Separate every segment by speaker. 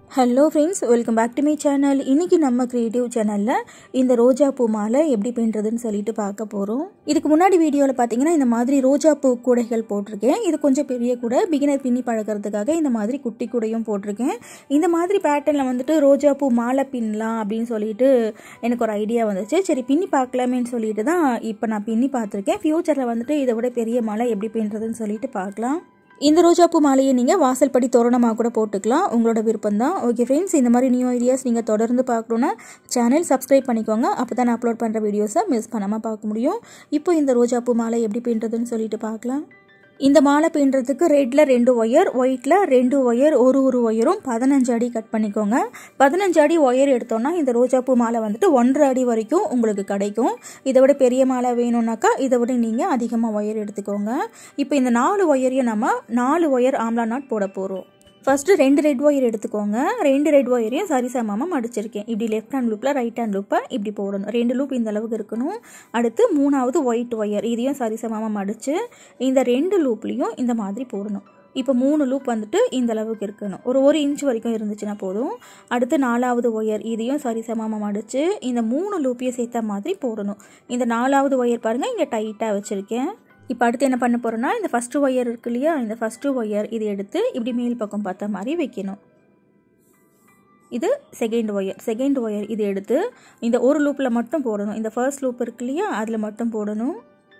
Speaker 1: hello friends welcome back to my channel இன்றைக்கி நம்ம creative சேனலில் இந்த ரோஜா பூ மாலை எப்படி பின்னுறதுன்னு சொல்லிட்டு பார்க்க போகிறோம் இதுக்கு முன்னாடி வீடியோவில் பார்த்தீங்கன்னா இந்த மாதிரி ரோஜா பூ கூடைகள் போட்டிருக்கேன் இது கொஞ்சம் பெரிய கூடை பிகினர் பின்னி பழகிறதுக்காக இந்த மாதிரி குட்டி கூடையும் போட்டிருக்கேன் இந்த மாதிரி பேட்டர்னில் வந்துட்டு ரோஜா பூ மாலை பின்னலாம் அப்படின்னு சொல்லிட்டு எனக்கு ஒரு ஐடியா வந்துச்சு சரி பின்னி பார்க்கலாமேன்னு சொல்லிட்டு தான் இப்போ நான் பின்னி பார்த்துருக்கேன் ஃப்யூச்சரில் வந்துட்டு இதை விட பெரிய மாலை எப்படி பின்னுறதுன்னு சொல்லிட்டு பார்க்கலாம் இந்த ரோஜாப்பூ மாலையை நீங்கள் வாசல்படி தோரணமாக கூட போட்டுக்கலாம் உங்களோட விருப்பம் தான் ஓகே ஃப்ரெண்ட்ஸ் இந்த மாதிரி நியூ ஐடியாஸ் நீங்கள் தொடர்ந்து பார்க்கணுன்னா சேனல் சப்ஸ்கிரைப் பண்ணிக்கோங்க அப்போ தான் நான் அப்லோட் பண்ணுற வீடியோஸை மிஸ் பண்ணாமல் பார்க்க முடியும் இப்போ இந்த ரோஜாப்பூ மாலை எப்படி பின்னுறதுன்னு சொல்லிட்டு பார்க்கலாம் இந்த மாலை பின்னுறதுக்கு ரெட்டில் ரெண்டு ஒயர் ஒயிட்டில் ரெண்டு ஒயர் ஒரு ஒரு ஒயரும் பதினஞ்சு அடி கட் பண்ணிக்கோங்க பதினஞ்சு அடி ஒயர் எடுத்தோன்னா இந்த ரோஜாப்பூ மாலை வந்துட்டு ஒன்றரை அடி வரைக்கும் உங்களுக்கு கிடைக்கும் இதை விட பெரிய மாலை வேணும்னாக்கா இதை விட நீங்கள் அதிகமாக ஒயர் எடுத்துக்கோங்க இப்போ இந்த நாலு ஒயரையும் நம்ம நாலு ஒயர் ஆம்லா நாட் போட போகிறோம் ஃபஸ்ட்டு ரெண்டு ரெட் ஒயர் எடுத்துக்கோங்க ரெண்டு ரெட் ஒயரையும் சரிசமமாக மடிச்சிருக்கேன் இப்படி லெஃப்ட் ஹேண்ட் லூப்பில் ரைட் ஹேண்ட் லூப்பை இப்படி போடணும் ரெண்டு லூப் இந்த அளவுக்கு இருக்கணும் அடுத்து மூணாவது ஒயிட் ஒயர் இதையும் சரிசமமாக மடித்து இந்த ரெண்டு லூப்லேயும் இந்த மாதிரி போடணும் இப்போ மூணு லூப் வந்துட்டு இந்த அளவுக்கு இருக்கணும் ஒரு ஒரு இன்ச் வரைக்கும் இருந்துச்சுன்னா போதும் அடுத்து நாலாவது ஒயர் இதையும் சரிசமமாக மடித்து இந்த மூணு லூப்பையும் சேர்த்த மாதிரி போடணும் இந்த நாலாவது ஒயர் பாருங்கள் இங்கே டைட்டாக வச்சுருக்கேன் இப்போ அடுத்து என்ன பண்ண போகிறோன்னா இந்த ஃபஸ்ட்டு ஒயர் இருக்கு இல்லையா இந்த ஃபஸ்ட்டு ஒயர் இதை எடுத்து இப்படி மேல் பக்கம் பார்த்த மாதிரி வைக்கணும் இது செகண்ட் ஒயர் செகண்ட் ஒயர் இது எடுத்து இந்த ஒரு லூப்பில் மட்டும் போடணும் இந்த ஃபர்ஸ்ட் லூப் இருக்கு இல்லையா அதில் மட்டும் போடணும்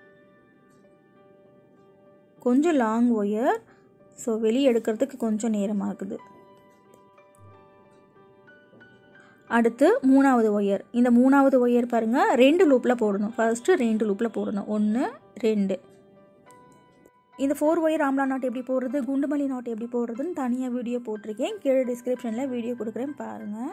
Speaker 1: கொஞ்சம் லாங் ஒயர் ஸோ வெளியே எடுக்கிறதுக்கு கொஞ்சம் நேரம் ஆகுது அடுத்து மூணாவது ஒயர் இந்த மூணாவது ஒயர் பாருங்கள் ரெண்டு லூப்பில் போடணும் ஃபர்ஸ்ட்டு ரெண்டு லூப்பில் போடணும் ஒன்று ரெண்டு இந்த ஃபோர் ஒயர் ஆம்லா நாட் எப்படி போடுறது குண்டுமல்லி நாட் எப்படி போடுறதுன்னு தனியாக வீடியோ போட்டிருக்கேன் கீழே டிஸ்கிரிப்ஷனில் வீடியோ கொடுக்குறேன் பாருங்கள்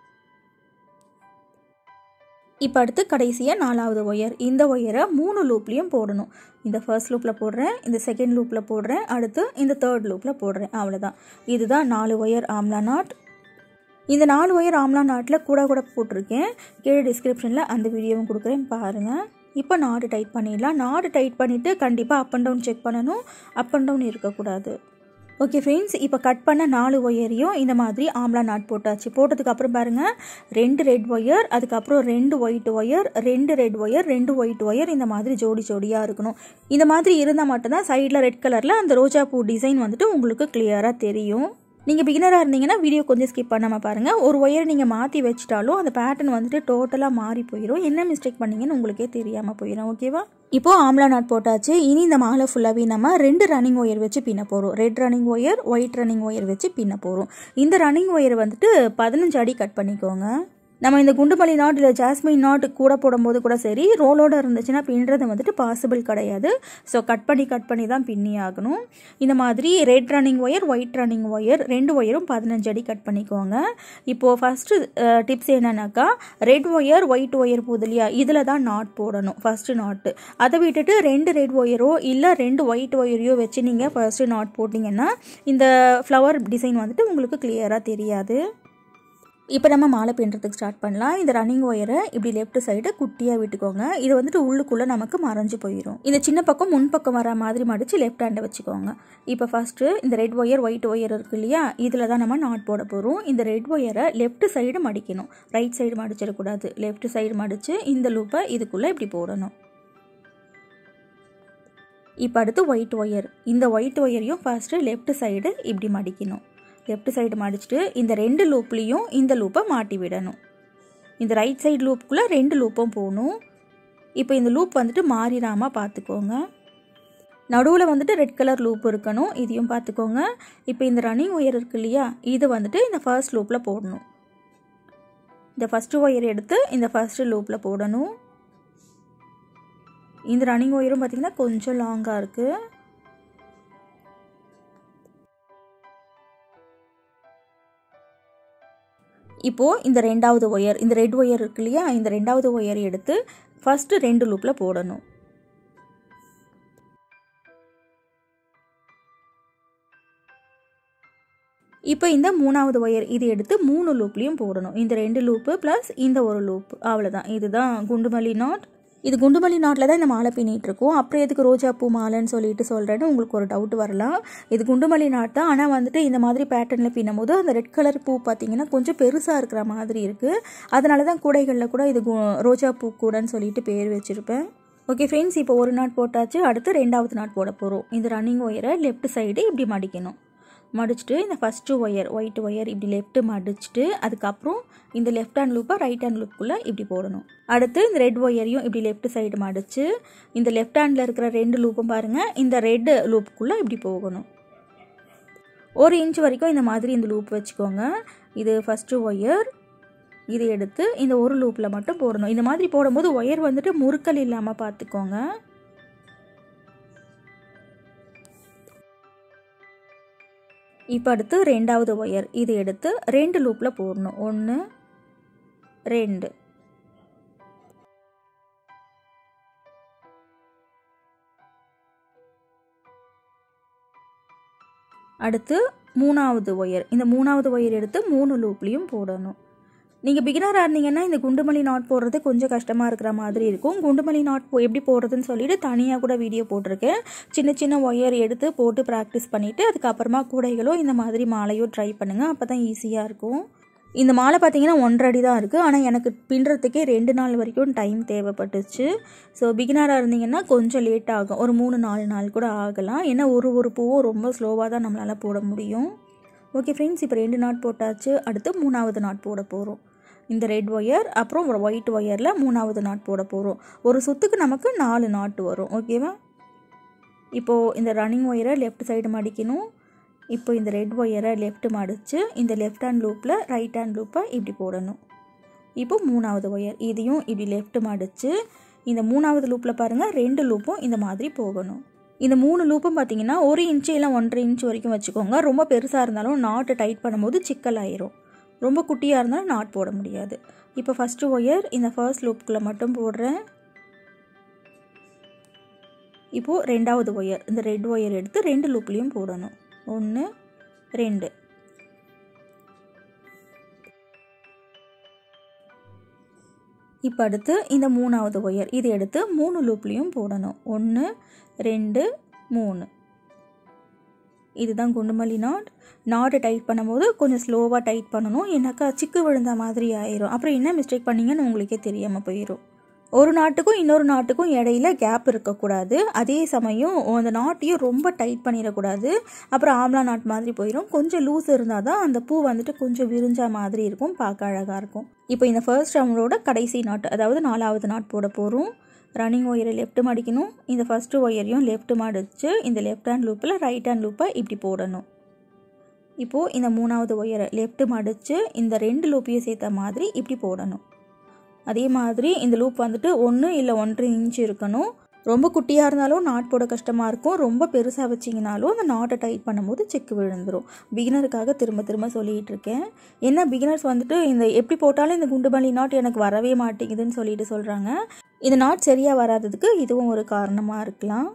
Speaker 1: இப்போ அடுத்து கடைசியாக நாலாவது ஒயர் இந்த ஒயரை மூணு லூப்லேயும் போடணும் இந்த ஃபர்ஸ்ட் லூப்பில் போடுறேன் இந்த செகண்ட் லூப்பில் போடுறேன் அடுத்து இந்த தேர்ட் லூப்பில் போடுறேன் அவ்வளோதான் இதுதான் நாலு ஒயர் ஆம்லா நாட் இந்த நாலு ஒயர் ஆம்லா நாட்டில் கூட கூட போட்டிருக்கேன் கீழே டிஸ்கிரிப்ஷனில் அந்த வீடியோவும் கொடுக்குறேன் பாருங்கள் இப்போ நாடு டைட் பண்ணிடலாம் நாடு டைட் பண்ணிவிட்டு கண்டிப்பாக அப் அண்ட் டவுன் செக் பண்ணணும் அப் அண்ட் டவுன் இருக்கக்கூடாது ஓகே ஃப்ரெண்ட்ஸ் இப்போ கட் பண்ண நாலு ஒயரையும் இந்த மாதிரி ஆம்லா நாட் போட்டாச்சு போட்டதுக்கு அப்புறம் பாருங்கள் ரெண்டு ரெட் ஒயர் அதுக்கப்புறம் ரெண்டு ஒயிட் ஒயர் ரெண்டு ரெட் ஒயர் ரெண்டு ஒயிட் ஒயர் இந்த மாதிரி ஜோடி ஜோடியாக இருக்கணும் இந்த மாதிரி இருந்தால் மட்டும்தான் சைடில் ரெட் கலரில் அந்த ரோஜா பூ டிசைன் வந்துட்டு உங்களுக்கு கிளியராக தெரியும் நீங்கள் பிகினராக இருந்தீங்கன்னா வீடியோ கொஞ்சம் ஸ்கிப் பண்ணாமல் பாருங்கள் ஒரு ஒயர் நீங்கள் மாற்றி வச்சிட்டாலும் அந்த பேட்டர்ன் வந்துட்டு டோட்டலாக மாறி போயிடும் என்ன மிஸ்டேக் பண்ணீங்கன்னு உங்களுக்கே தெரியாமல் போயிடும் ஓகேவா இப்போது ஆம்லா நாட் போட்டாச்சு இனி இந்த மாலை ஃபுல்லாகவே நம்ம ரெண்டு ரன்னிங் ஒயர் வச்சு பின்ன போகிறோம் red running wire white running wire வச்சு பின்ன போகிறோம் இந்த ரன்னிங் ஒயர் வந்துட்டு பதினஞ்சு அடி கட் பண்ணிக்கோங்க நம்ம இந்த குண்டுமல்லி நாட் இல்லை ஜாஸ்மின் நாட் கூட போடும்போது கூட சரி ரோலோட இருந்துச்சுன்னா பின்னுறது வந்துட்டு பாசிபிள் கிடையாது ஸோ கட் பண்ணி கட் பண்ணி தான் பின்னி ஆகணும் இந்த மாதிரி red running wire white running wire ரெண்டு ஒயரும் பதினஞ்சு அடி கட் பண்ணிக்கோங்க இப்போது ஃபஸ்ட்டு டிப்ஸ் என்னன்னாக்கா ரெட் ஒயர் ஒயிட் ஒயர் போகுது இல்லையா இதில் தான் நாட் போடணும் ஃபஸ்ட்டு நாட்டு அதை விட்டுட்டு ரெண்டு ரெட் ஒயரோ இல்லை ரெண்டு ஒயிட் ஒயரையோ வச்சு நீங்கள் ஃபஸ்ட்டு நாட் போட்டிங்கன்னா இந்த ஃப்ளவர் டிசைன் வந்துட்டு உங்களுக்கு கிளியராக தெரியாது இப்போ நம்ம மாலை பின்னுறதுக்கு ஸ்டார்ட் பண்ணலாம் இந்த ரன்னிங் ஒயரை இப்படி லெஃப்ட் சைடு குட்டியாக விட்டுக்கோங்க இது வந்துட்டு உள்ளுக்குள்ளே நமக்கு மறைஞ்சு போயிடும் இந்த சின்ன பக்கம் முன் பக்கம் வர மாதிரி மடித்து லெஃப்ட் ஹேண்டை வச்சுக்கோங்க இப்போ ஃபஸ்ட்டு இந்த ரெட் ஒயர் ஒயிட் ஒயர் இருக்கு இல்லையா இதில் தான் நம்ம நாட் போட போகிறோம் இந்த ரெட் ஒயரை லெஃப்ட் சைடு மடிக்கணும் ரைட் சைடு மடிச்சிடக்கூடாது லெஃப்ட் சைடு மடித்து இந்த லூப்பை இதுக்குள்ளே இப்படி போடணும் இப்போ அடுத்து ஒயிட் ஒயர் இந்த ஒயிட் ஒயரையும் ஃபஸ்ட்டு லெஃப்ட் சைடு இப்படி மடிக்கணும் லெஃப்ட் சைடு மடிச்சுட்டு இந்த ரெண்டு லூப்லேயும் இந்த லூப்பை மாட்டி விடணும் இந்த ரைட் சைடு லூப்புக்குள்ளே ரெண்டு லூப்பும் போகணும் இப்போ இந்த லூப் வந்துட்டு மாறிடாமல் பார்த்துக்கோங்க நடுவில் வந்துட்டு ரெட் கலர் லூப் இருக்கணும் இதையும் பார்த்துக்கோங்க இப்போ இந்த ரன்னிங் ஒயர் இருக்கு இல்லையா இது வந்துட்டு இந்த ஃபர்ஸ்ட் லூப்பில் போடணும் இந்த ஃபஸ்ட்டு ஒயர் எடுத்து இந்த ஃபஸ்ட்டு லூப்பில் போடணும் இந்த ரன்னிங் ஒயரும் பார்த்திங்கன்னா கொஞ்சம் லாங்காக இருக்குது இப்போது இந்த ரெண்டாவது ஒயர் இந்த ரெட் ஒயர் இருக்கு இல்லையா இந்த ரெண்டாவது ஒயர் எடுத்து ஃபஸ்ட்டு ரெண்டு லூப்பில் போடணும் இப்போ இந்த மூணாவது ஒயர் இது எடுத்து மூணு லூப்லேயும் போடணும் இந்த ரெண்டு லூப்பு ப்ளஸ் இந்த ஒரு லூப் அவ்வளோதான் இதுதான் குண்டுமல்லி நாட் இது குண்டுமல்லி நாட்டில் தான் இந்த மாலை பின்னிட்டு இருக்கோம் அப்புறம் எதுக்கு ரோஜா பூ மாலைன்னு சொல்லிட்டு சொல்கிறேன்னு உங்களுக்கு ஒரு டவுட் வரலாம் இது குண்டுமல்லி நாட் தான் ஆனால் வந்துட்டு இந்த மாதிரி பேட்டர்னில் பின்னும் போது அந்த ரெட் கலர் பூ பார்த்தீங்கன்னா கொஞ்சம் பெருசாக இருக்கிற மாதிரி இருக்குது அதனால தான் கூடைகளில் கூட இது கு- ரோஜா பூ கூடன்னு சொல்லிட்டு பேர் வச்சுருப்பேன் ஓகே ஃப்ரெண்ட்ஸ் இப்போ ஒரு நாட் போட்டாச்சு அடுத்து ரெண்டாவது நாட் போட போகிறோம் இந்த ரன்னிங் ஒயரை லெஃப்ட் சைடு இப்படி மடிக்கணும் மடிச்சுட்டு இந்த ஃபஸ்ட்டு ஒயர் ஒயிட் ஒயர் இப்படி லெஃப்ட்டு மடிச்சுட்டு அதுக்கப்புறம் இந்த லெஃப்ட் ஹேண்ட் லூப்பை ரைட் ஹேண்ட் லூப்புக்குள்ளே இப்படி போடணும் அடுத்து இந்த ரெட் ஒயரையும் இப்படி லெஃப்ட் சைடு மடிச்சு இந்த லெஃப்ட் ஹேண்டில் இருக்கிற ரெண்டு லூப்பும் பாருங்கள் இந்த ரெட் லூப்புக்குள்ளே இப்படி போகணும் ஒரு இன்ச் வரைக்கும் இந்த மாதிரி இந்த லூப் வச்சுக்கோங்க இது ஃபஸ்ட்டு ஒயர் இது எடுத்து இந்த ஒரு லூப்பில் மட்டும் போடணும் இந்த மாதிரி போடும்போது ஒயர் வந்துட்டு முறுக்கல் இல்லாமல் பார்த்துக்கோங்க இப்போ அடுத்து ரெண்டாவது ஒயர் இது எடுத்து ரெண்டு லூப்பில் போடணும் ஒன்று ரெண்டு அடுத்து மூணாவது ஒயர் இந்த மூணாவது ஒயர் எடுத்து மூணு லூப்லேயும் போடணும் நீங்கள் பிகினராக இருந்தீங்கன்னா இந்த குண்டுமல்லி நாட் போடுறது கொஞ்சம் கஷ்டமாக இருக்கிற மாதிரி இருக்கும் குண்டுமல்லி நாட் போ- எப்படி போடுறதுன்னு சொல்லிட்டு தனியாக கூட வீடியோ போட்டிருக்கேன் சின்ன சின்ன ஒயர் எடுத்து போட்டு ப்ராக்டிஸ் பண்ணிவிட்டு அதுக்கப்புறமா கூடைகளோ இந்த மாதிரி மாலையோ ட்ரை பண்ணுங்கள் அப்போ தான் ஈஸியாக இருக்கும் இந்த மாலை பார்த்தீங்கன்னா ஒன்றரை அடி தான் இருக்குது ஆனால் எனக்கு பின்னுறதுக்கே ரெண்டு நாள் வரைக்கும் டைம் தேவைப்பட்டுச்சு ஸோ பிகினராக இருந்தீங்கன்னா கொஞ்சம் லேட் ஆகும் ஒரு மூணு நாலு நாள் கூட ஆகலாம் ஏன்னா ஒரு ஒரு பூவும் ரொம்ப ஸ்லோவாக தான் நம்மளால் போட முடியும் ஓகே ஃப்ரெண்ட்ஸ் இப்போ ரெண்டு நாட் போட்டாச்சு அடுத்து மூணாவது நாட் போட போகிறோம் இந்த ரெட் ஒயர் அப்புறம் ஒரு ஒயிட் ஒயரில் மூணாவது நாட் போட போகிறோம் ஒரு சுத்துக்கு நமக்கு நாலு நாட்டு வரும் ஓகேவா இப்போது இந்த ரன்னிங் ஒயரை லெஃப்ட் சைடு மடிக்கணும் இப்போ இந்த ரெட் ஒயரை லெஃப்ட் மடித்து இந்த லெஃப்ட் ஹேண்ட் லூப்பில் ரைட் ஹேண்ட் லூப்பை இப்படி போடணும் இப்போ மூணாவது ஒயர் இதையும் இப்படி லெஃப்ட் மடித்து இந்த மூணாவது லூப்பில் பாருங்கள் ரெண்டு லூப்பும் இந்த மாதிரி போகணும் இந்த மூணு லூப்பும் பார்த்தீங்கன்னா ஒரு இன்ச்சு இல்லை ஒன்றரை இன்ச் வரைக்கும் வச்சுக்கோங்க ரொம்ப பெருசாக இருந்தாலும் நாட்டு டைட் பண்ணும்போது சிக்கல் ஆயிரும் ரொம்ப குட்டியாக இருந்தாலும் நாட் போட முடியாது இப்போ ஃபஸ்ட்டு ஒயர் இந்த ஃபர்ஸ்ட் லூப்புக்குள்ளே மட்டும் போடுறேன் இப்போது ரெண்டாவது ஒயர் இந்த ரெட் ஒயர் எடுத்து ரெண்டு லூப்லேயும் போடணும் ஒன்று ரெண்டு இப்போ அடுத்து இந்த மூணாவது ஒயர் இது எடுத்து மூணு லூப்லேயும் போடணும் ஒன்று ரெண்டு மூணு இதுதான் குண்டுமல்லி நாட் நாட்டை டைட் பண்ணும்போது கொஞ்சம் ஸ்லோவாக டைட் பண்ணணும் ஏன்னாக்கா சிக்கு விழுந்த மாதிரி ஆயிரும் அப்புறம் என்ன மிஸ்டேக் பண்ணீங்கன்னு உங்களுக்கே தெரியாமல் போயிடும் ஒரு நாட்டுக்கும் இன்னொரு நாட்டுக்கும் இடையில கேப் இருக்கக்கூடாது அதே சமயம் அந்த நாட்டையும் ரொம்ப டைட் பண்ணிடக்கூடாது அப்புறம் ஆம்லா நாட் மாதிரி போயிடும் கொஞ்சம் லூஸ் இருந்தால் தான் அந்த பூ வந்துட்டு கொஞ்சம் விரிஞ்ச மாதிரி இருக்கும் பார்க்க அழகாக இருக்கும் இப்போ இந்த ஃபர்ஸ்ட் ரவுண்டோட கடைசி நாட் அதாவது நாலாவது நாட் போட போகிறோம் ரன்னிங் ஒயரை லெஃப்ட் மடிக்கணும் இந்த ஃபஸ்ட்டு ஒயரையும் லெஃப்ட் மடித்து இந்த லெஃப்ட் ஹேண்ட் லூப்பில் ரைட் ஹேண்ட் லூப்பை இப்படி போடணும் இப்போது இந்த மூணாவது ஒயரை லெஃப்ட் மடித்து இந்த ரெண்டு லூப்பையும் சேர்த்த மாதிரி இப்படி போடணும் அதே மாதிரி இந்த லூப் வந்துட்டு ஒன்று இல்லை ஒன்றரை இன்ச் இருக்கணும் ரொம்ப குட்டியாக இருந்தாலும் நாட் போட கஷ்டமாக இருக்கும் ரொம்ப பெருசாக வச்சிங்கனாலும் அந்த நாட்டை டைட் பண்ணும்போது செக்கு விழுந்துடும் பிகினருக்காக திரும்ப திரும்ப சொல்லிகிட்டு இருக்கேன் என்ன பிகினர்ஸ் வந்துட்டு இந்த எப்படி போட்டாலும் இந்த குண்டுமல்லி நாட் எனக்கு வரவே மாட்டேங்குதுன்னு சொல்லிட்டு சொல்கிறாங்க இந்த நாட் சரியாக வராததுக்கு இதுவும் ஒரு காரணமாக இருக்கலாம்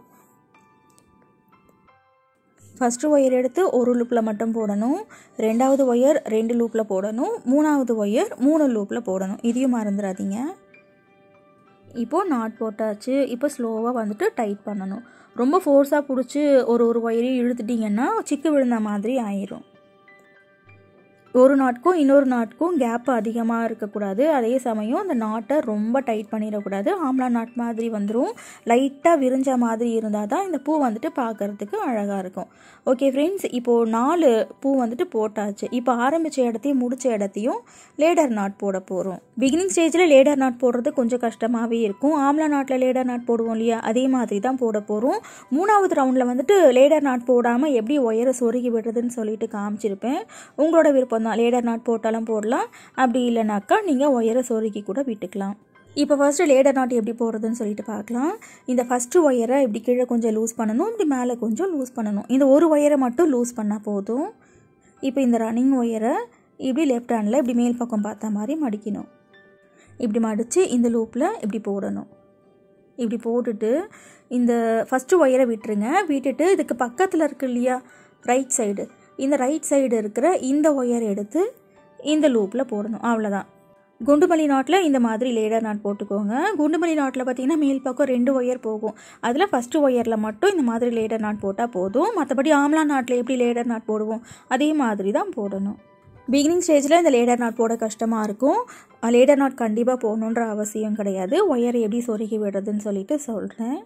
Speaker 1: ஃபஸ்ட்டு ஒயர் எடுத்து ஒரு லூப்பில் மட்டும் போடணும் ரெண்டாவது ஒயர் ரெண்டு லூப்பில் போடணும் மூணாவது ஒயர் மூணு லூப்பில் போடணும் இதையும் மறந்துடாதீங்க இப்போது நாட் போட்டாச்சு இப்போ ஸ்லோவாக வந்துட்டு டைட் பண்ணணும் ரொம்ப ஃபோர்ஸாக பிடிச்சி ஒரு ஒரு ஒயரையும் இழுத்துட்டிங்கன்னா சிக்கு விழுந்த மாதிரி ஆயிரும் ஒரு நாட்க்கும் இன்னொரு நாட்க்கும் கேப் அதிகமாக இருக்கக்கூடாது அதே சமயம் அந்த நாட்டை ரொம்ப டைட் பண்ணிடக்கூடாது ஆம்லா நாட் மாதிரி வந்துடும் லைட்டாக விரிஞ்ச மாதிரி இருந்தால் தான் இந்த பூ வந்துட்டு பார்க்கறதுக்கு அழகாக இருக்கும் ஓகே ஃப்ரெண்ட்ஸ் இப்போது நாலு பூ வந்துட்டு போட்டாச்சு இப்போ ஆரம்பித்த இடத்தையும் முடித்த இடத்தையும் லேடர் நாட் போட போகிறோம் பிகினிங் ஸ்டேஜில் லேடர் நாட் போடுறது கொஞ்சம் கஷ்டமாகவே இருக்கும் ஆம்லா நாட்டில் லேடர் நாட் போடுவோம் இல்லையா அதே மாதிரி தான் போட போகிறோம் மூணாவது ரவுண்டில் வந்துட்டு லேடர் நாட் போடாமல் எப்படி ஒயரை சொருகி விடுறதுன்னு சொல்லிட்டு காமிச்சிருப்பேன் உங்களோட விருப்பம் தான் லேடர் நாட் போட்டாலும் போடலாம் அப்படி இல்லைனாக்கா நீங்கள் ஒயரை சொருகி கூட விட்டுக்கலாம் இப்போ ஃபஸ்ட்டு லேடர் நாட் எப்படி போடுறதுன்னு சொல்லிட்டு பார்க்கலாம் இந்த ஃபஸ்ட்டு ஒயரை இப்படி கீழே கொஞ்சம் லூஸ் பண்ணணும் இப்படி மேலே கொஞ்சம் லூஸ் பண்ணணும் இந்த ஒரு ஒயரை மட்டும் லூஸ் பண்ணால் போதும் இப்போ இந்த ரன்னிங் ஒயரை இப்படி லெஃப்ட் ஹேண்டில் இப்படி மேல் பக்கம் பார்த்த மாதிரி மடிக்கணும் இப்படி மடித்து இந்த லூப்பில் இப்படி போடணும் இப்படி போட்டுட்டு இந்த ஃபஸ்ட்டு ஒயரை விட்டுருங்க விட்டுட்டு இதுக்கு பக்கத்தில் இருக்கு இல்லையா ரைட் சைடு இந்த ரைட் சைடு இருக்கிற இந்த ஒயர் எடுத்து இந்த லூப்பில் போடணும் அவ்வளோதான் குண்டுமல்லி நாட்டில் இந்த மாதிரி லேடர் நாட் போட்டுக்கோங்க குண்டுமல்லி நாட்டில் பார்த்தீங்கன்னா மேல் பக்கம் ரெண்டு ஒயர் போகும் அதில் ஃபஸ்ட்டு ஒயரில் மட்டும் இந்த மாதிரி லேடர் நாட் போட்டால் போதும் மற்றபடி ஆம்லா நாட்டில் எப்படி லேடர் நாட் போடுவோம் அதே மாதிரி தான் போடணும் பிகினிங் ஸ்டேஜில் இந்த லேடர் நாட் போட கஷ்டமாக இருக்கும் லேடர் நாட் கண்டிப்பாக போடணுன்ற அவசியம் கிடையாது ஒயரை எப்படி சொருகி விடுறதுன்னு சொல்லிட்டு சொல்கிறேன்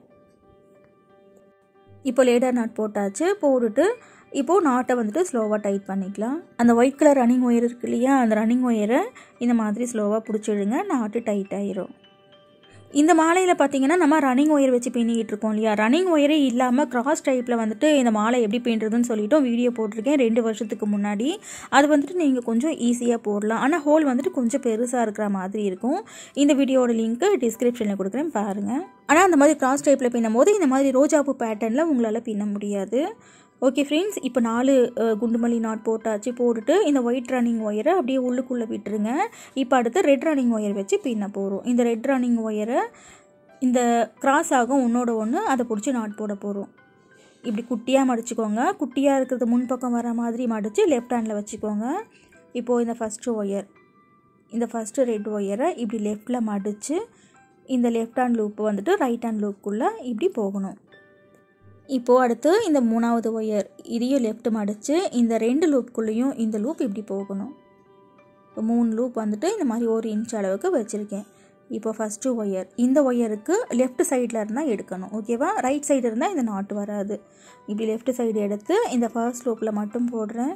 Speaker 1: இப்போ லேடர் நாட் போட்டாச்சு போட்டுட்டு இப்போது நாட்டை வந்துட்டு ஸ்லோவாக டைட் பண்ணிக்கலாம் அந்த ஒயிட் கலர் ரன்னிங் ஒயர் இருக்கு இல்லையா அந்த ரன்னிங் ஒயரை இந்த மாதிரி ஸ்லோவாக பிடிச்சிடுங்க நாட்டு டைட் ஆயிரும் இந்த மாலையில் பார்த்தீங்கன்னா நம்ம ரன்னிங் ஒயர் வச்சு பின்னிக்கிட்டு இருக்கோம் இல்லையா ரன்னிங் ஒயரே இல்லாமல் கிராஸ் டைப்பில் வந்துட்டு இந்த மாலை எப்படி பின்னுறதுன்னு சொல்லிட்டு வீடியோ போட்டிருக்கேன் ரெண்டு வருஷத்துக்கு முன்னாடி அது வந்துட்டு நீங்கள் கொஞ்சம் ஈஸியாக போடலாம் ஆனால் ஹோல் வந்துட்டு கொஞ்சம் பெருசாக இருக்கிற மாதிரி இருக்கும் இந்த வீடியோட லிங்க்கு டிஸ்கிரிப்ஷனில் கொடுக்குறேன் பாருங்கள் ஆனால் அந்த மாதிரி கிராஸ் டைப்பில் பின்னும் போது இந்த மாதிரி ரோஜாப்பூ பேட்டர்னில் உங்களால் பின்ன முடியாது ஓகே ஃப்ரெண்ட்ஸ் இப்போ நாலு அஹ், குண்டுமல்லி நாட் போட்டாச்சு போட்டுட்டு இந்த ஒயிட் ரன்னிங் ஒயரை அப்படியே உள்ளுக்குள்ளே விட்டுருங்க இப்போ அடுத்து ரெட் ரன்னிங் ஒயர் வச்சு பின்ன போகிறோம் இந்த ரெட் ரன்னிங் ஒயரை இந்த கிராஸ் ஆகும் ஒன்றோட ஒன்று அதை பிடிச்சி நாட் போட போகிறோம் இப்படி குட்டியாக மடிச்சுக்கோங்க குட்டியாக இருக்கிறது முன்பக்கம் வர மாதிரி மடித்து லெஃப்ட் ஹேண்டில் வச்சுக்கோங்க இப்போது இந்த ஃபஸ்ட்டு ஒயர் இந்த ஃபஸ்ட்டு ரெட் ஒயரை இப்படி லெஃப்டில் மடித்து இந்த லெஃப்ட் ஹேண்ட் லூப் வந்துட்டு ரைட் ஹேண்ட் லூப்புக்குள்ளே இப்படி போகணும் இப்போது அடுத்து இந்த மூணாவது ஒயர் இதையும் லெஃப்ட் மடித்து இந்த ரெண்டு லூப்புக்குள்ளேயும் இந்த லூப் இப்படி போகணும் இப்போ மூணு லூப் வந்துட்டு இந்த மாதிரி ஒரு இன்ச் அளவுக்கு வச்சுருக்கேன் இப்போ ஃபஸ்ட்டு ஒயர் இந்த ஒயருக்கு லெஃப்ட் சைடில் இருந்தால் எடுக்கணும் ஓகேவா ரைட் சைடு இருந்தால் இந்த நாட்டு வராது இப்படி லெஃப்ட் சைடு எடுத்து இந்த ஃபர்ஸ்ட் லூப்பில் மட்டும் போடுறேன்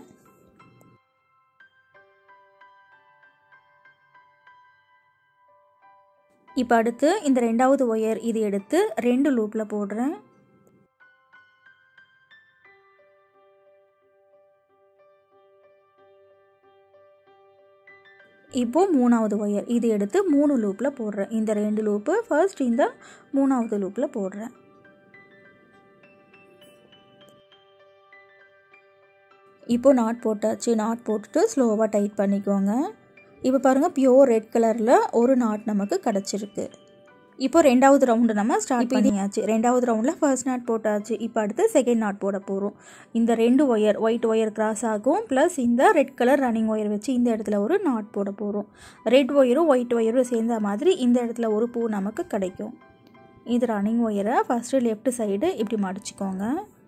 Speaker 1: இப்போ அடுத்து இந்த ரெண்டாவது ஒயர் இது எடுத்து ரெண்டு லூப்பில் போடுறேன் இப்போது மூணாவது ஒயர் இது எடுத்து மூணு லூப்பில் போடுறேன் இந்த ரெண்டு லூப்பு ஃபர்ஸ்ட் இந்த மூணாவது லூப்பில் போடுறேன் இப்போது நாட் போட்டாச்சு நாட் போட்டுட்டு ஸ்லோவாக டைட் பண்ணிக்கோங்க இப்போ பாருங்கள் பியோர் ரெட் கலரில் ஒரு நாட் நமக்கு கிடச்சிருக்கு இப்போ ரெண்டாவது ரவுண்டு நம்ம ஸ்டார்ட் பண்ணியாச்சு ரெண்டாவது ரவுண்டில் ஃபர்ஸ்ட் நாட் போட்டாச்சு இப்போ அடுத்து செகண்ட் நாட் போட போகிறோம் இந்த ரெண்டு ஒயர் ஒயிட் ஒயர் கிராஸ் ஆகும் ப்ளஸ் இந்த ரெட் கலர் ரன்னிங் ஒயர் வச்சு இந்த இடத்துல ஒரு நாட் போட போகிறோம் ரெட் ஒயரும் ஒயிட் ஒயரும் சேர்ந்த மாதிரி இந்த இடத்துல ஒரு பூ நமக்கு கிடைக்கும் இது ரன்னிங் ஒயரை ஃபஸ்ட்டு லெஃப்ட் சைடு இப்படி மடிச்சுக்கோங்க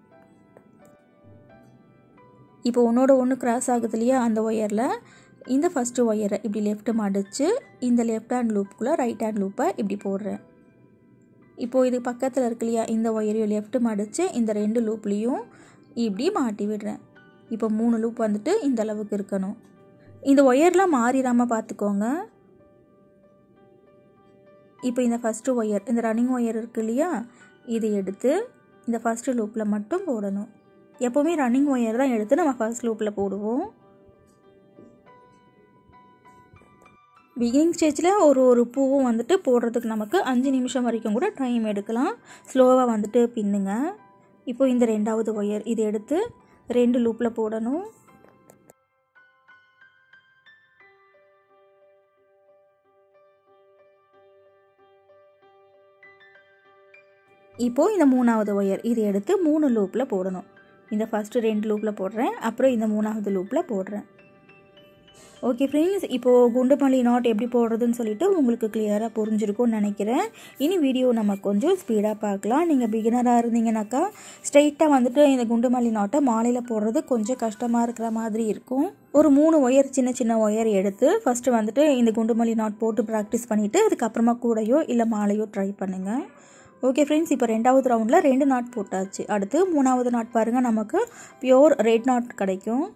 Speaker 1: இப்போ ஒன்றோட ஒன்று கிராஸ் ஆகுது இல்லையா அந்த ஒயரில் இந்த ஃபஸ்ட்டு ஒயரை இப்படி லெஃப்ட் மடித்து இந்த லெஃப்ட் ஹேண்ட் லூப்புக்குள்ளே ரைட் ஹேண்ட் லூப்பை இப்படி போடுறேன் இப்போது இது பக்கத்தில் இருக்கு இல்லையா இந்த ஒயரையும் லெஃப்ட் மடித்து இந்த ரெண்டு லூப்லேயும் இப்படி மாட்டி விடுறேன் இப்போ மூணு லூப் வந்துட்டு இந்த அளவுக்கு இருக்கணும் இந்த ஒயர்லாம் மாறிடாமல் பார்த்துக்கோங்க இப்போ இந்த ஃபஸ்ட்டு ஒயர் இந்த ரன்னிங் ஒயர் இருக்கு இல்லையா இது எடுத்து இந்த ஃபஸ்ட்டு லூப்பில் மட்டும் போடணும் எப்போவுமே ரன்னிங் ஒயர் தான் எடுத்து நம்ம ஃபர்ஸ்ட் லூப்பில் போடுவோம் பிகினிங் ஸ்டேஜில் ஒரு ஒரு பூவும் வந்துட்டு போடுறதுக்கு நமக்கு அஞ்சு நிமிஷம் வரைக்கும் கூட டைம் எடுக்கலாம் ஸ்லோவாக வந்துட்டு பின்னுங்க இப்போ இந்த ரெண்டாவது ஒயர் இது எடுத்து ரெண்டு லூப்பில் போடணும் இப்போது இந்த மூணாவது ஒயர் இது எடுத்து மூணு லூப்பில் போடணும் இந்த ஃபஸ்ட்டு ரெண்டு லூப்பில் போடுறேன் அப்புறம் இந்த மூணாவது லூப்பில் போடுறேன் ஓகே ஃப்ரெண்ட்ஸ் இப்போது குண்டுமல்லி நாட் எப்படி போடுறதுன்னு சொல்லிட்டு உங்களுக்கு கிளியராக புரிஞ்சிருக்கும்னு நினைக்கிறேன் இனி வீடியோ நம்ம கொஞ்சம் ஸ்பீடாக பார்க்கலாம் நீங்கள் பிகினராக இருந்தீங்கன்னாக்கா ஸ்ட்ரைட்டாக வந்துட்டு இந்த குண்டுமல்லி நாட்டை மாலையில் போடுறது கொஞ்சம் கஷ்டமாக இருக்கிற மாதிரி இருக்கும் ஒரு மூணு ஒயர் சின்ன சின்ன ஒயர் எடுத்து ஃபஸ்ட்டு வந்துட்டு இந்த குண்டுமல்லி நாட் போட்டு ப்ராக்டிஸ் பண்ணிவிட்டு அதுக்கப்புறமா கூடையோ இல்லை மாலையோ ட்ரை பண்ணுங்கள் ஓகே ஃப்ரெண்ட்ஸ் இப்போ ரெண்டாவது ரவுண்டில் ரெண்டு நாட் போட்டாச்சு அடுத்து மூணாவது நாட் பாருங்கள் நமக்கு பியோர் ரெட் நாட் கிடைக்கும்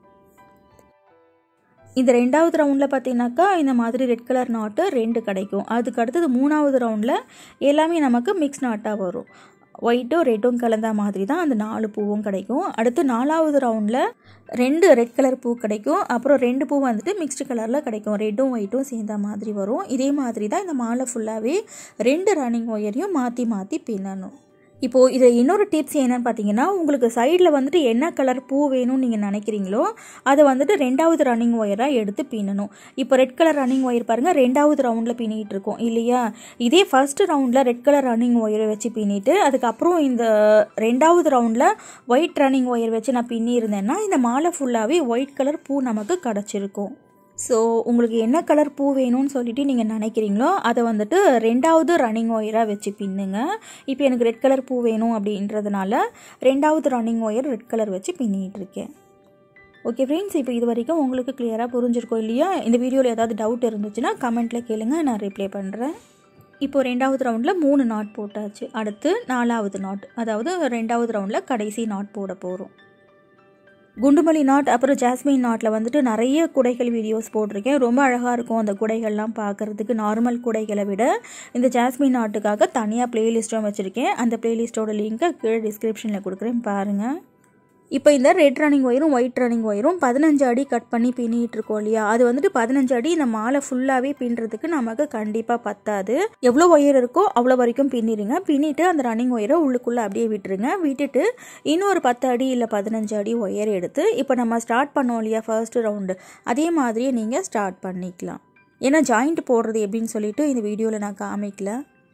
Speaker 1: இந்த ரெண்டாவது ரவுண்டில் பார்த்தீங்கன்னாக்கா இந்த மாதிரி ரெட் கலர் நாட்டு ரெண்டு கிடைக்கும் அதுக்கு அடுத்தது மூணாவது ரவுண்டில் எல்லாமே நமக்கு மிக்ஸ் நாட்டாக வரும் ஒயிட்டும் ரெட்டும் கலந்த மாதிரி தான் அந்த நாலு பூவும் கிடைக்கும் அடுத்து நாலாவது ரவுண்டில் ரெண்டு ரெட் கலர் பூ கிடைக்கும் அப்புறம் ரெண்டு பூ வந்துட்டு மிக்ஸ்டு கலரில் கிடைக்கும் ரெட்டும் ஒயிட்டும் சேர்ந்த மாதிரி வரும் இதே மாதிரி தான் இந்த மாலை ஃபுல்லாகவே ரெண்டு ரன்னிங் ஒயரையும் மாற்றி மாற்றி பின்னணும் இப்போது இது இன்னொரு டிப்ஸ் என்னன்னு பார்த்தீங்கன்னா உங்களுக்கு சைடில் வந்துட்டு என்ன கலர் பூ வேணும்னு நீங்கள் நினைக்கிறீங்களோ அதை வந்துட்டு ரெண்டாவது ரன்னிங் ஒயராக எடுத்து பின்னணும் இப்போ ரெட் கலர் ரன்னிங் ஒயர் பாருங்கள் ரெண்டாவது ரவுண்டில் பின்னிட்டு இருக்கோம் இல்லையா இதே ஃபர்ஸ்ட் ரவுண்டில் ரெட் கலர் ரன்னிங் ஒயரை வச்சு பின்னிட்டு அதுக்கப்புறம் இந்த ரெண்டாவது ரவுண்டில் ஒயிட் ரன்னிங் ஒயர் வச்சு நான் பின்னி இருந்தேன்னா இந்த மாலை ஃபுல்லாகவே ஒயிட் கலர் பூ நமக்கு கிடச்சிருக்கும் ஸோ உங்களுக்கு என்ன கலர் பூ வேணும்னு சொல்லிட்டு நீங்கள் நினைக்கிறீங்களோ அதை வந்துட்டு ரெண்டாவது ரன்னிங் ஒயராக வச்சு பின்னுங்க இப்போ எனக்கு ரெட் கலர் பூ வேணும் அப்படின்றதுனால ரெண்டாவது ரன்னிங் ஒயர் ரெட் கலர் வச்சு பின்னிட்டு இருக்கேன் ஓகே ஃப்ரெண்ட்ஸ் இப்போ இது வரைக்கும் உங்களுக்கு கிளியராக புரிஞ்சிருக்கோம் இல்லையா இந்த வீடியோவில் ஏதாவது டவுட் இருந்துச்சுன்னா கமெண்ட்டில் கேளுங்க நான் ரிப்ளை பண்ணுறேன் இப்போ ரெண்டாவது ரவுண்டில் மூணு நாட் போட்டாச்சு அடுத்து நாலாவது நாட் அதாவது ரெண்டாவது ரவுண்டில் கடைசி நாட் போட போகிறோம் குண்டுமல்லி நாட் அப்புறம் ஜாஸ்மின் நாட்டில் வந்துட்டு நிறைய குடைகள் வீடியோஸ் போட்டிருக்கேன் ரொம்ப அழகாக இருக்கும் அந்த குடைகள்லாம் பார்க்குறதுக்கு நார்மல் குடைகளை விட இந்த ஜாஸ்மின் நாட்டுக்காக தனியாக ப்ளேலிஸ்ட்டும் வச்சுருக்கேன் அந்த ப்ளேலிஸ்ட்டோட லிங்க்கை கீழே டிஸ்கிரிப்ஷனில் கொடுக்குறேன் பாருங்கள் இப்போ இந்த ரெட் ரன்னிங் ஒயரும் ஒயிட் ரன்னிங் ஒயரும் பதினஞ்சு அடி கட் பண்ணி பின்னிட்டு இருக்கோம் இல்லையா அது வந்துட்டு பதினஞ்சு அடி இந்த மாலை ஃபுல்லாகவே பின்னுறதுக்கு நமக்கு கண்டிப்பாக பத்தாது எவ்வளோ ஒயர் இருக்கோ அவ்வளோ வரைக்கும் பின்னிடுங்க பின்னிட்டு அந்த ரன்னிங் ஒயரை உள்ளுக்குள்ளே அப்படியே விட்டுருங்க விட்டுட்டு இன்னொரு பத்து அடி இல்லை பதினஞ்சு அடி ஒயர் எடுத்து இப்போ நம்ம ஸ்டார்ட் பண்ணோம் இல்லையா ஃபர்ஸ்ட் ரவுண்டு அதே மாதிரியே நீங்கள் ஸ்டார்ட் பண்ணிக்கலாம் ஏன்னா ஜாயிண்ட் போடுறது எப்படின்னு சொல்லிட்டு இந்த வீடியோவில் நான் காமிக்கல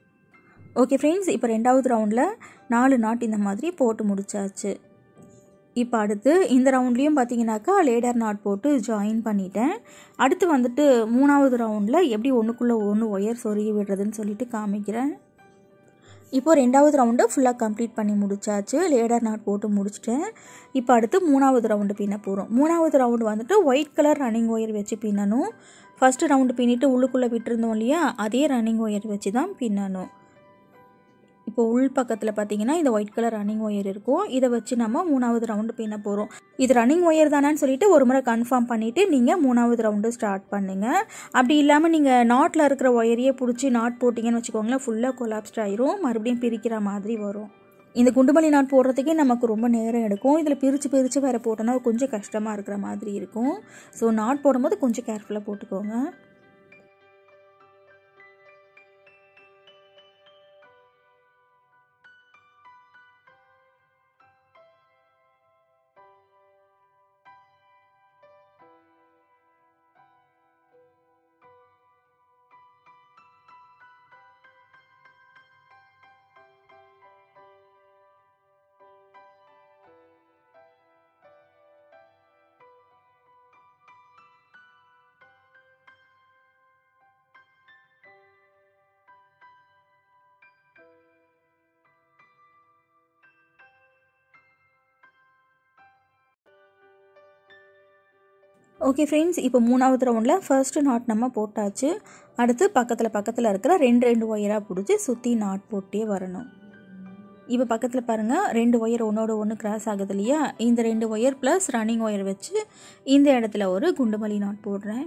Speaker 1: ஓகே ஃப்ரெண்ட்ஸ் இப்போ ரெண்டாவது ரவுண்டில் நாலு நாட் இந்த மாதிரி போட்டு முடிச்சாச்சு இப்போ அடுத்து இந்த ரவுண்ட்லேயும் பார்த்தீங்கன்னாக்கா லேடர் நாட் போட்டு ஜாயின் பண்ணிட்டேன் அடுத்து வந்துட்டு மூணாவது ரவுண்டில் எப்படி ஒன்றுக்குள்ளே ஒன்று ஒயர் சொருகி விடுறதுன்னு சொல்லிட்டு காமிக்கிறேன் இப்போது ரெண்டாவது ரவுண்டு ஃபுல்லாக கம்ப்ளீட் பண்ணி முடிச்சாச்சு லேடர் நாட் போட்டு முடிச்சிட்டேன் இப்போ அடுத்து மூணாவது ரவுண்டு பின்ன போகிறோம் மூணாவது ரவுண்டு வந்துட்டு ஒயிட் கலர் ரன்னிங் ஒயர் வச்சு பின்னணும் ஃபஸ்ட்டு ரவுண்டு பின்னிட்டு உள்ளுக்குள்ளே விட்டுருந்தோம் இல்லையா அதே ரன்னிங் ஒயர் வச்சு தான் பின்னணும் இப்போ உள் பக்கத்தில் பார்த்தீங்கன்னா இந்த ஒயிட் கலர் ரன்னிங் ஒயர் இருக்கும் இதை வச்சு நம்ம மூணாவது ரவுண்டு பின்ன போகிறோம் இது ரன்னிங் ஒயர் தானான்னு சொல்லிட்டு ஒரு முறை கன்ஃபார்ம் பண்ணிவிட்டு நீங்கள் மூணாவது ரவுண்டு ஸ்டார்ட் பண்ணுங்கள் அப்படி இல்லாமல் நீங்கள் நாட்டில் இருக்கிற ஒயரையே பிடிச்சி நாட் போட்டிங்கன்னு வச்சுக்கோங்களேன் ஃபுல்லாக கொலாப்ஸ்ட் ஆயிரும் மறுபடியும் பிரிக்கிற மாதிரி வரும் இந்த குண்டுமல்லி நாட் போடுறதுக்கே நமக்கு ரொம்ப நேரம் எடுக்கும் இதில் பிரித்து பிரித்து வேறு போட்டோன்னா கொஞ்சம் கஷ்டமாக இருக்கிற மாதிரி இருக்கும் ஸோ நாட் போடும்போது கொஞ்சம் கேர்ஃபுல்லாக போட்டுக்கோங்க ஓகே ஃப்ரெண்ட்ஸ் இப்போ மூணாவது ரவுண்டில் ஃபர்ஸ்ட் நாட் நம்ம போட்டாச்சு அடுத்து பக்கத்தில் பக்கத்தில் இருக்கிற ரெண்டு ரெண்டு ஒயராக பிடிச்சி சுற்றி நாட் போட்டே வரணும் இப்போ பக்கத்தில் பாருங்கள் ரெண்டு ஒயர் ஒன்றோட ஒன்று கிராஸ் ஆகுது இல்லையா இந்த ரெண்டு ஒயர் ப்ளஸ் ரன்னிங் ஒயர் வச்சு இந்த இடத்துல ஒரு குண்டுமல்லி நாட் போடுறேன்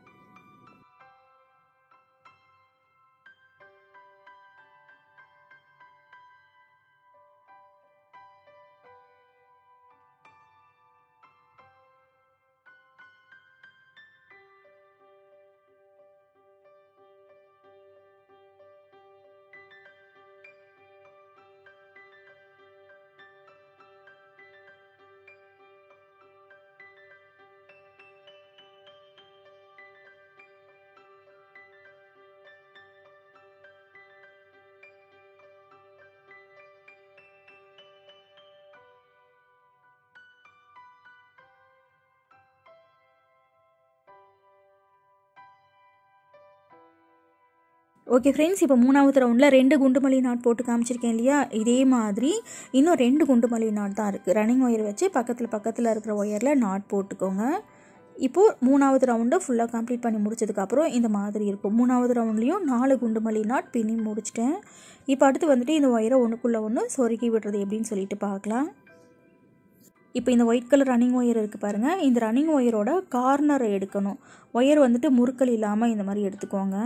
Speaker 1: ஓகே ஃப்ரெண்ட்ஸ் இப்போ மூணாவது ரவுண்டில் ரெண்டு குண்டுமல்லி நாட் போட்டு காமிச்சிருக்கேன் இல்லையா இதே மாதிரி இன்னும் ரெண்டு குண்டுமல்லி நாட் தான் இருக்குது ரன்னிங் ஒயர் வச்சு பக்கத்தில் பக்கத்தில் இருக்கிற ஒயரில் நாட் போட்டுக்கோங்க இப்போது மூணாவது ரவுண்டு ஃபுல்லாக கம்ப்ளீட் பண்ணி முடிச்சதுக்கப்புறம் இந்த மாதிரி இருக்கும் மூணாவது ரவுண்ட்லேயும் நாலு குண்டுமல்லி நாட் பின்னி முடிச்சிட்டேன் இப்போ அடுத்து வந்துட்டு இந்த ஒயரை ஒன்றுக்குள்ளே ஒன்று சொருக்கி விடுறது எப்படின்னு சொல்லிட்டு பார்க்கலாம் இப்போ இந்த ஒயிட் கலர் ரன்னிங் ஒயர் இருக்குது பாருங்கள் இந்த ரன்னிங் ஒயரோட கார்னரை எடுக்கணும் ஒயர் வந்துட்டு முறுக்கல் இல்லாமல் இந்த மாதிரி எடுத்துக்கோங்க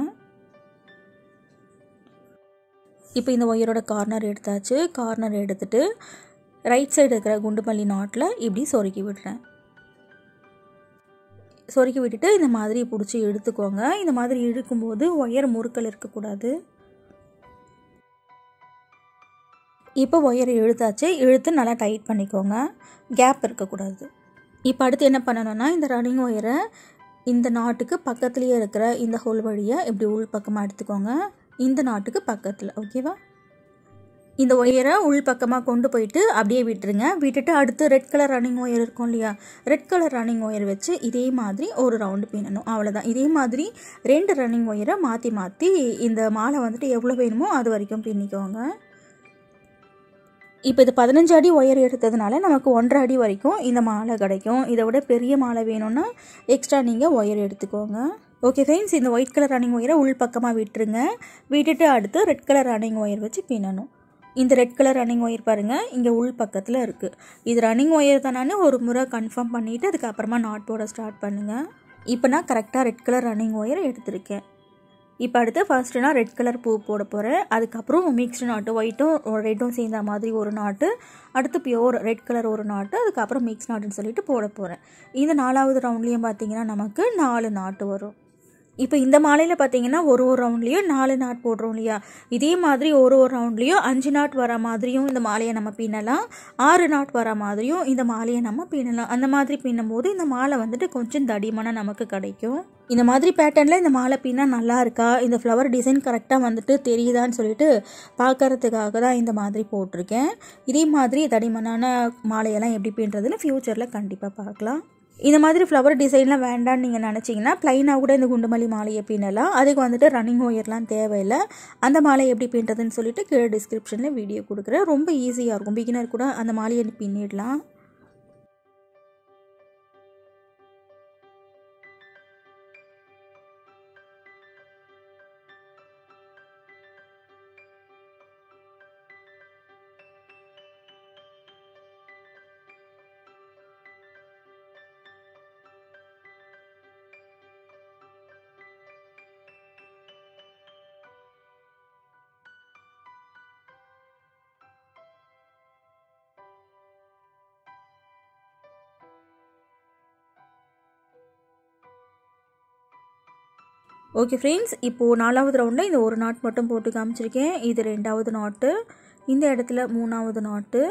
Speaker 1: இப்போ இந்த ஒயரோட கார்னர் எடுத்தாச்சு கார்னர் எடுத்துட்டு ரைட் சைடு இருக்கிற குண்டுமல்லி நாட்டில் இப்படி சொருக்கி விடுறேன் சொருக்கி விட்டுட்டு இந்த மாதிரி பிடிச்சி இழுத்துக்கோங்க இந்த மாதிரி இழுக்கும்போது ஒயர் முறுக்கல் இருக்கக்கூடாது இப்போ ஒயரை இழுத்தாச்சு இழுத்து நல்லா டைட் பண்ணிக்கோங்க கேப் இருக்கக்கூடாது இப்போ அடுத்து என்ன பண்ணணும்னா இந்த ரன்னிங் ஒயரை இந்த நாட்டுக்கு பக்கத்துலேயே இருக்கிற இந்த ஹோல் வழியாக இப்படி உள் பக்கமாக எடுத்துக்கோங்க இந்த நாட்டுக்கு பக்கத்தில் ஓகேவா இந்த ஒயரை உள் பக்கமாக கொண்டு போயிட்டு அப்படியே விட்டுருங்க விட்டுட்டு அடுத்து ரெட் கலர் ரன்னிங் ஒயர் இருக்கும் இல்லையா ரெட் கலர் ரன்னிங் ஒயர் வச்சு இதே மாதிரி ஒரு ரவுண்டு பின்னணும் அவ்வளோதான் இதே மாதிரி ரெண்டு ரன்னிங் ஒயரை மாற்றி மாற்றி இந்த மாலை வந்துட்டு எவ்வளோ வேணுமோ அது வரைக்கும் பின்னிக்கோங்க இப்போ இது பதினஞ்சு அடி ஒயர் எடுத்ததுனால நமக்கு ஒன்றரை அடி வரைக்கும் இந்த மாலை கிடைக்கும் இதை விட பெரிய மாலை வேணும்னா எக்ஸ்ட்ரா நீங்கள் ஒயர் எடுத்துக்கோங்க ஓகே ஃப்ரெண்ட்ஸ் இந்த ஒயிட் கலர் ரன்னிங் ஒயரை உள் பக்கமாக விட்டுருங்க விட்டுட்டு அடுத்து ரெட் கலர் ரன்னிங் ஒயர் வச்சு பின்னணும் இந்த ரெட் கலர் ரன்னிங் ஒயர் பாருங்கள் இங்கே உள் பக்கத்தில் இருக்குது இது ரன்னிங் ஒயர் தானே ஒரு முறை கன்ஃபார்ம் பண்ணிவிட்டு அதுக்கப்புறமா நாட் போட ஸ்டார்ட் பண்ணுங்கள் இப்போ நான் கரெக்டாக ரெட் கலர் ரன்னிங் ஒயர் எடுத்திருக்கேன் இப்போ அடுத்து ஃபர்ஸ்ட்டு நான் ரெட் கலர் பூ போட போகிறேன் அதுக்கப்புறம் மிக்ஸ்டு நாட்டு ஒயிட்டும் ரெட்டும் சேர்ந்த மாதிரி ஒரு நாட்டு அடுத்து பியோர் ரெட் கலர் ஒரு நாட்டு அதுக்கப்புறம் மிக்ஸ் நாட்டுன்னு சொல்லிட்டு போட போகிறேன் இந்த நாலாவது ரவுண்ட்லேயும் பார்த்தீங்கன்னா நமக்கு நாலு நாட்டு வரும் இப்போ இந்த மாலையில் பார்த்தீங்கன்னா ஒரு ஒரு ரவுண்ட்லேயும் நாலு நாட் போடுறோம் இல்லையா இதே மாதிரி ஒரு ஒரு ரவுண்ட்லேயும் அஞ்சு நாட் வர மாதிரியும் இந்த மாலையை நம்ம பின்னலாம் ஆறு நாட் வர மாதிரியும் இந்த மாலையை நம்ம பின்னலாம் அந்த மாதிரி பின்னும்போது இந்த மாலை வந்துட்டு கொஞ்சம் தடிமனாக நமக்கு கிடைக்கும் இந்த மாதிரி பேட்டர்னில் இந்த மாலை பின்னா நல்லா இருக்கா இந்த ஃப்ளவர் டிசைன் கரெக்டாக வந்துட்டு தெரியுதான்னு சொல்லிட்டு பார்க்கறதுக்காக தான் இந்த மாதிரி போட்டிருக்கேன் இதே மாதிரி தடிமனான மாலையெல்லாம் எப்படி பின்னுறதுன்னு ஃப்யூச்சரில் கண்டிப்பாக பார்க்கலாம் இந்த மாதிரி ஃப்ளவர் டிசைன்லாம் வேண்டான்னு நீங்கள் நினச்சிங்கன்னா ப்ளைனாக கூட இந்த குண்டுமல்லி மாலையை பின்னலாம் அதுக்கு வந்துட்டு ரன்னிங் ஒயர்லாம் தேவையில்லை அந்த மாலை எப்படி பின்னுறதுன்னு சொல்லிட்டு கீழே டிஸ்கிரிப்ஷனில் வீடியோ கொடுக்குறேன் ரொம்ப ஈஸியாக இருக்கும் பிகினர் கூட அந்த மாலையை பின்னிடலாம் ஓகே ஃப்ரெண்ட்ஸ் இப்போது நாலாவது ரவுண்டில் இந்த ஒரு நாட் மட்டும் போட்டு காமிச்சிருக்கேன் இது ரெண்டாவது நாட்டு இந்த இடத்துல மூணாவது நாட்டு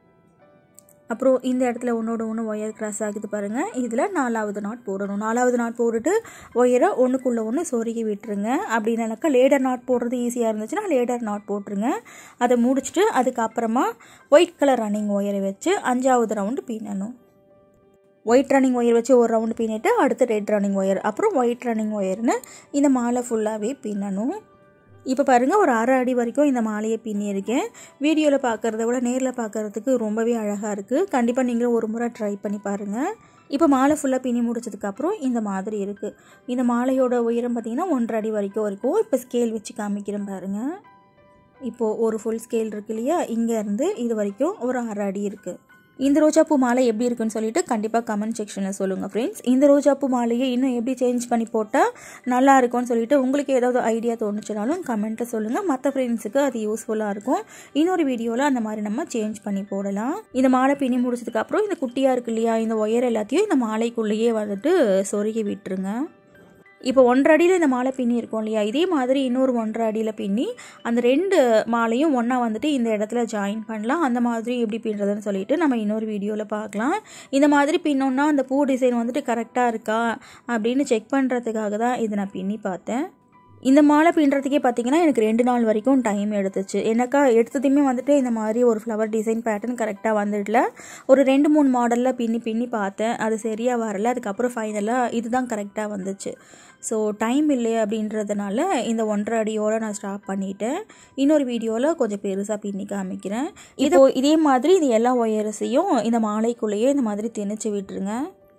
Speaker 1: அப்புறம் இந்த இடத்துல ஒன்றோட ஒன்று ஒயர் கிராஸ் ஆகுது பாருங்கள் இதில் நாலாவது நாட் போடணும் நாலாவது நாட் போட்டுட்டு ஒயரை ஒன்றுக்குள்ளே ஒன்று சொருகி விட்டுருங்க அப்படின்னாக்கா லேடர் நாட் போடுறது ஈஸியாக இருந்துச்சுன்னா லேடர் நாட் போட்டுருங்க அதை முடிச்சுட்டு அதுக்கப்புறமா ஒயிட் கலர் ரன்னிங் ஒயரை வச்சு அஞ்சாவது ரவுண்டு பின்னணும் ஒயிட் ரன்னிங் ஒயர் வச்சு ஒரு ரவுண்டு பின்னிட்டு அடுத்து ரெட் ரன்னிங் ஒயர் அப்புறம் ஒயிட் ரன்னிங் ஒயர்னு இந்த மாலை ஃபுல்லாகவே பின்னணும் இப்போ பாருங்கள் ஒரு அரை அடி வரைக்கும் இந்த மாலையை பின்னியிருக்கேன் வீடியோவில் பார்க்குறத விட நேரில் பார்க்குறதுக்கு ரொம்பவே அழகாக இருக்குது கண்டிப்பாக நீங்களும் ஒரு முறை ட்ரை பண்ணி பாருங்கள் இப்போ மாலை ஃபுல்லாக பின்னி முடிச்சதுக்கப்புறம் இந்த மாதிரி இருக்குது இந்த மாலையோட உயரம் பார்த்திங்கன்னா ஒன்றரை அடி வரைக்கும் இருக்கும் இப்போ ஸ்கேல் வச்சு காமிக்கிறேன் பாருங்கள் இப்போது ஒரு ஃபுல் ஸ்கேல் இருக்கு இல்லையா இங்கேருந்து இது வரைக்கும் ஒரு அரை அடி இருக்குது இந்த ரோஜாப்பூ மாலை எப்படி இருக்குன்னு சொல்லிட்டு கண்டிப்பாக கமெண்ட் செக்ஷனில் சொல்லுங்கள் ஃப்ரெண்ட்ஸ் இந்த ரோஜாப்பூ மாலையை இன்னும் எப்படி சேஞ்ச் பண்ணி போட்டால் நல்லா இருக்கும்னு சொல்லிட்டு உங்களுக்கு ஏதாவது ஐடியா தோணுச்சுனாலும் கமெண்ட்டில் சொல்லுங்கள் மற்ற ஃப்ரெண்ட்ஸுக்கு அது யூஸ்ஃபுல்லாக இருக்கும் இன்னொரு வீடியோவில் அந்த மாதிரி நம்ம சேஞ்ச் பண்ணி போடலாம் இந்த மாலை பின்னி முடிச்சதுக்கப்புறம் இந்த குட்டியாக இருக்கு இல்லையா இந்த ஒயர் எல்லாத்தையும் இந்த மாலைக்குள்ளேயே வந்துட்டு சொருகி விட்டுருங்க இப்போ ஒன்றரை அடியில் இந்த மாலை பின்னி இருக்கும் இல்லையா இதே மாதிரி இன்னொரு ஒன்றரை அடியில் பின்னி அந்த ரெண்டு மாலையும் ஒன்றா வந்துட்டு இந்த இடத்துல ஜாயின் பண்ணலாம் அந்த மாதிரி எப்படி பின்னுறதுன்னு சொல்லிட்டு நம்ம இன்னொரு வீடியோவில் பார்க்கலாம் இந்த மாதிரி பின்னோன்னா அந்த பூ டிசைன் வந்துட்டு கரெக்டாக இருக்கா அப்படின்னு செக் பண்ணுறதுக்காக தான் இதை நான் பின்னி பார்த்தேன் இந்த மாலை பின்னுறதுக்கே பார்த்தீங்கன்னா எனக்கு ரெண்டு நாள் வரைக்கும் டைம் எடுத்துச்சு எனக்கா எடுத்ததுமே வந்துட்டு இந்த மாதிரி ஒரு ஃப்ளவர் டிசைன் பேட்டர்ன் கரெக்டாக வந்துடல ஒரு ரெண்டு மூணு மாடலில் பின்னி பின்னி பார்த்தேன் அது சரியாக வரல அதுக்கப்புறம் ஃபைனலாக இதுதான் கரெக்டாக வந்துச்சு ஸோ டைம் இல்லை அப்படின்றதுனால இந்த ஒன்றரை அடியோடு நான் ஸ்டாப் பண்ணிட்டேன் இன்னொரு வீடியோவில் கொஞ்சம் பெருசாக பின்னி காமிக்கிறேன் இதோ இதே மாதிரி இது எல்லா ஒயர்ஸையும் இந்த மாலைக்குள்ளேயே இந்த மாதிரி திணிச்சு விட்டுருங்க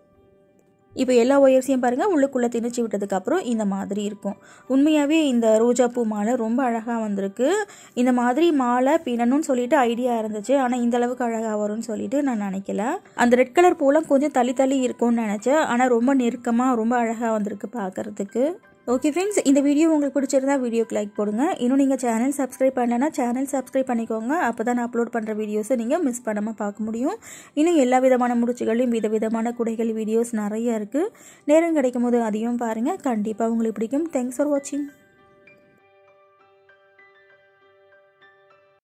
Speaker 1: இப்போ எல்லா ஒயர்ஸையும் பாருங்கள் உள்ளுக்குள்ளே திணிச்சு விட்டதுக்கப்புறம் இந்த மாதிரி இருக்கும் உண்மையாகவே இந்த ரோஜாப்பூ மாலை ரொம்ப அழகாக வந்திருக்கு இந்த மாதிரி மாலை பின்னணும்னு சொல்லிட்டு ஐடியா இருந்துச்சு ஆனால் இந்த அளவுக்கு அழகாக வரும்னு சொல்லிட்டு நான் நினைக்கல அந்த ரெட் கலர் பூலாம் கொஞ்சம் தள்ளி தள்ளி இருக்கும்னு நினச்சேன் ஆனால் ரொம்ப நெருக்கமாக ரொம்ப அழகாக வந்திருக்கு பார்க்குறதுக்கு ஓகே ஃப்ரெண்ட்ஸ் இந்த வீடியோ உங்களுக்கு பிடிச்சிருந்தா வீடியோக்கு லைக் போடுங்க இன்னும் நீங்கள் சேனல் சப்ஸ்கிரைப் பண்ணலன்னா சேனல் சப்ஸ்கிரைப் பண்ணிக்கோங்க அப்போ தான் நான் அப்லோட் பண்ணுற வீடியோஸை நீங்கள் மிஸ் பண்ணாமல் பார்க்க முடியும் இன்னும் எல்லா விதமான முடிச்சுகளையும் விதவிதமான குடைகள் வீடியோஸ் நிறைய இருக்குது நேரம் கிடைக்கும் போது அதையும் பாருங்கள் கண்டிப்பாக உங்களுக்கு பிடிக்கும் தேங்க்ஸ் ஃபார் வாட்சிங்